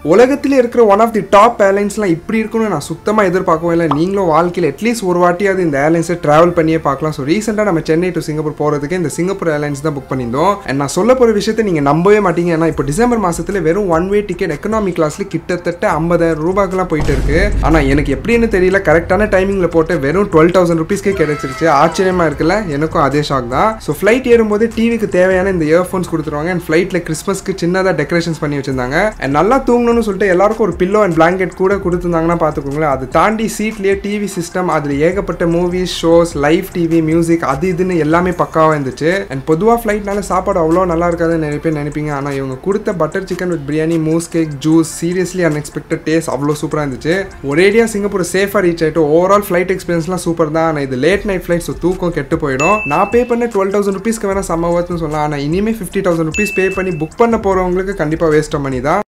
உலகத்திலே இருக்கிற one of the top ஏர்லைன்ஸ்லாம் இப்படி இருக்கும்னு நான் சுத்தமாக எதிர்பார்க்கவும் இல்லை நீங்களும் வாழ்க்கையில் அட்லீஸ்ட் ஒரு வாட்டியாவது இந்த ஏர்லைன்ஸை ட்ராவல் பண்ணியே பார்க்கலாம் ஸோ ரீசெண்டாக நம்ம சென்னை டு சிங்கப்பூர் போகிறதுக்கு இந்த சிங்கப்பூர் ஏர்லைன்ஸ் தான் புக் பண்ணியிருந்தோம் And நான் சொல்ல போகிற விஷயத்தை நீங்கள் நம்பவே மாட்டீங்க ஏன்னா இப்போ டிசம்பர் மாதத்தில் வெறும் ஒன் வே டிக்கெட் எக்கனாமிக் கிளாஸில் கிட்டத்தட்ட ஐம்பதாயிரம் ரூபாய்க்குலாம் போயிட்டு இருக்கு ஆனால் எனக்கு எப்படின்னு தெரியல கரெக்டான டைமிங்கில் போட்டு வெறும் டுவெல் தௌசண்ட் ருபீஸ்க்கே கிடைச்சிருச்சு ஆச்சரியமாக இருக்குல்ல எனக்கும் அதே ஷாக் தான் ஸோ ஃப்ளைட் ஏறும்போது டிவிக்கு தேவையான இந்த இயர்ஃபோன்ஸ் கொடுத்துருவாங்க அண்ட் ஃப்ளைட்டில் கிறிஸ்மஸ்க்கு சின்னதாக டெக்கரேஷன்ஸ் பண்ணி வச்சிருந்தாங்க அண்ட் நல்லா தூங்கணும்னு சொல்லிட்டு எல்லாருக்கும் ஒரு பில்லோ அண்ட் பிளாங்கெட் கூட கொடுத்துருந்தாங்கன்னா பார்த்துக்கோங்களேன் அது தாண்டி சீட்லேயே டிவி சிஸ்டம் அதில் ஏகப்பட்ட movies shows live TV music அது இதுன்னு எல்லாமே பக்காவாக இருந்துச்சு அண்ட் பொதுவாக ஃப்ளைட்னால சாப்பாடு அவ்வளோ நல்லா இருக்காதுன்னு நிறைய பேர் நினைப்பீங்க ஆனால் இவங்க கொடுத்த butter chicken with biryani mousse cake juice seriously unexpected taste அவ்வளோ சூப்பராக இருந்துச்சு ஒரேடியாக சிங்கப்பூர் சேஃபாக ரீச் ஆகிட்டு ஓவரால் ஃப்ளைட் எக்ஸ்பீரியன்ஸ்லாம் சூப்பர் தான் ஆனால் இது லேட் நைட் ஃப்ளைட் ஸோ தூக்கம் கெட்டு போயிடும் நான் பே பண்ண டுவெல் தௌசண்ட் ருபீஸ்க்கு வேணால் செம்ம ஒர்த்துன்னு சொல்லலாம் ஆனால் இனிமேல் ஃபிஃப்டி தௌசண்ட் ருபீஸ் பே பண்ணி புக் பண்ண போகிறவங்களுக்கு கண்டிப்பாக வேஸ்ட் மணி தான்